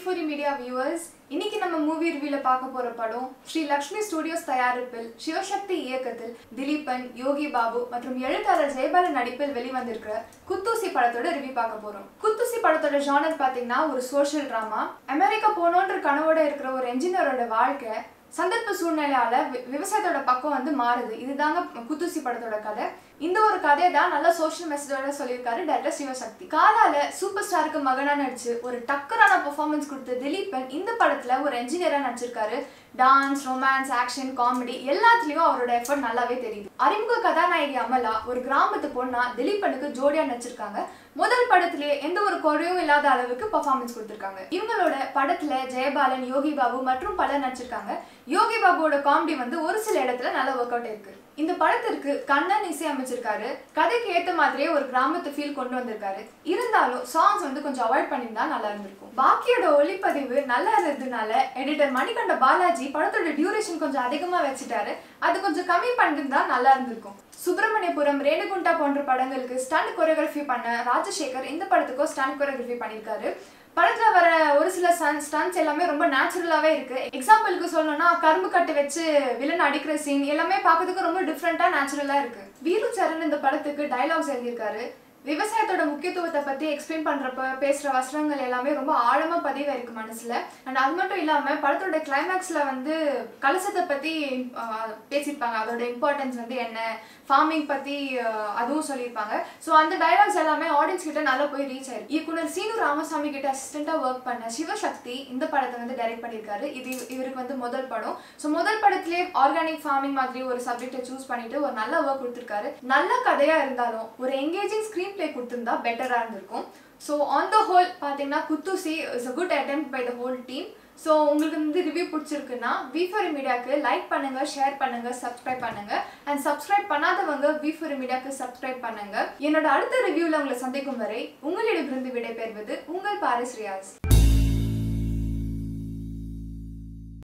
ஃபோரி media viewers இன்னைக்கு நம்ம movie ரிவ்யூல பார்க்க போற படம் ஸ்ரீ லக்ஷ்மி ஸ்டுடியோஸ் தயாரிப்பில் சிவசக்தி இயக்கத்தில் திலீபன் யோகி பாபு மற்றும் எழுத்தாளர் ஜெயபாலன் நடிப்பில் வெளிவந்திருக்கிற குத்தூசி படத்தோட ரிவ்யூ பார்க்க போறோம் குத்தூசி படத்தோட ஜானர் பாத்தீங்கன்னா ஒரு சோஷியல் டிராமா அமெரிக்கா போனோன்ற கனவோட இருக்கிற ஒரு என்ஜினியரோட வாழ்க்கை சந்தர்ப்ப சூழ்நிலையால வி- விவசாயத்தோட பக்கம் வந்து மாறுது இதுதாங்க குத்தூசி படத்தோட கதை இந்த ஒரு கதையை தான் நல்ல சோஷியல் மெசேஜோட சொல்லியிருக்காரு டைரக்டர் சிவசக்தி காலால சூப்பர் ஸ்டாருக்கு மகனா நடிச்சு ஒரு டக்கரான பெர்ஃபார்மன்ஸ் கொடுத்த திலீபன் இந்த படத்துல ஒரு என்ஜினியரா நடிச்சிருக்காரு டான்ஸ் ரொமான்ஸ் ஆக்ஷன் காமெடி எல்லாத்துலயும் அவரோட எஃபர்ட் நல்லாவே தெரியுது அறிமுக கதாநாயகி அமலா ஒரு கிராமத்து பொண்ணா திலீபனுக்கு ஜோடியா நடிச்சிருக்காங்க முதல் படத்திலேயே எந்த ஒரு குறையும் இல்லாத அளவுக்கு பெர்ஃபார்மன்ஸ் கொடுத்திருக்காங்க இவங்களோட படத்துல ஜெயபாலன் யோகி பாபு மற்றும் பலர் நடிச்சிருக்காங்க யோகி பாபுவோட காமெடி வந்து ஒரு சில இடத்துல நல்ல ஒர்க் அவுட் இருக்கு இந்த படத்திற்கு கண்ணன் இசை அமைச்சிருக்காரு கதைக்கு ஏத்த மாதிரியே ஒரு கிராமத்து ஃபீல் கொண்டு வந்திருக்காரு இருந்தாலும் சாங்ஸ் வந்து கொஞ்சம் அவாய்ட் பண்ணியிருந்தா நல்லா இருந்திருக்கும் பாக்கியோட ஒளிப்பதிவு நல்லா இருந்ததுனால எடிட்டர் மணிகண்ட பாலாஜி படத்தோட டியூரேஷன் கொஞ்சம் அதிகமா வச்சுட்டாரு அது கொஞ்சம் கம்மி பண்ணிருந்தா நல்லா இருந்திருக்கும் சுப்பிரமணியபுரம் ரேணுகுண்டா போன்ற படங்களுக்கு ஸ்டண்ட் கொரியோகிராஃபி பண்ண ராஜசேகர் இந்த படத்துக்கும் ஸ்டண்ட் கொரியோகிராஃபி பண்ணியிருக்காரு படத்துல வர ஒரு சில ஸ்டன்ஸ் எல்லாமே ரொம்ப நேச்சுரலாவே இருக்கு எக்ஸாம்பிளுக்கு சொல்லணும்னா கரும்பு கட்டு வச்சு வில்லன் அடிக்கிற சீன் எல்லாமே பார்க்கறதுக்கு ரொம்ப டிஃப்ரெண்டா நேச்சுரலா இருக்கு வீரு சரண் இந்த படத்துக்கு டயலாக்ஸ் எழுதியிருக்காரு விவசாயத்தோட முக்கியத்துவத்தை பத்தி எக்ஸ்பிளைன் பண்றப்ப பேசுற வசனங்கள் எல்லாமே ரொம்ப ஆழமா பதிவா இருக்கு மனசுல அண்ட் அது மட்டும் இல்லாம படத்தோட கிளைமேக்ஸ்ல வந்து கலசத்தை பத்தி ஆஹ், பேசியிருப்பாங்க அதோட இம்பார்ட்டன்ஸ் வந்து என்ன ஃபார்மிங் பத்தி ஆஹ், அதுவும் சொல்லியிருப்பாங்க ஸோ அந்த டயலாக்ஸ் எல்லாமே ஆடியன்ஸ் கிட்ட நல்லா போய் ரீச் ஆயிருக்கு இயக்குனர் சீனு ராமசாமி கிட்ட அசிஸ்டண்டா ஒர்க் பண்ண சிவசக்தி இந்த படத்தை வந்து டைரக்ட் பண்ணியிருக்காரு இது இவருக்கு வந்து முதல் படம் ஸோ முதல் படத்திலே ஆர்கானிக் ஃபார்மிங் மாதிரி ஒரு சப்ஜெக்டை சூஸ் பண்ணிட்டு ஒரு நல்ல ஒர்க் கொடுத்துருக்காரு நல்ல கதையா இருந்தாலும் ஒரு எங்கேஜிங் ஸ்க்ரீன் பிளே கொடுத்திருந்தா பெட்டரா இருந்திருக்கும் ஸோ ஆன் த ஹோல் பார்த்தீங்கன்னா Kuthoosi is a good attempt by the whole team so உங்களுக்கு வந்து ரிவ்யூ பிடிச்சிருக்குன்னா விஃபோரி மீடியாக்கு லைக் பண்ணுங்க ஷேர் பண்ணுங்க சப்ஸ்கிரைப் பண்ணுங்க அண்ட் சப்ஸ்கிரைப் பண்ணாதவங்க விஃபோரி மீடியாக்கு சப்ஸ்கிரைப் பண்ணுங்க என்னோட அடுத்த ரிவ்யூல உங்களை சந்திக்கும் வரை உங்களிடமிருந்து விடைபெறுவது உங்கள் பாரிஸ் ரியாஸ்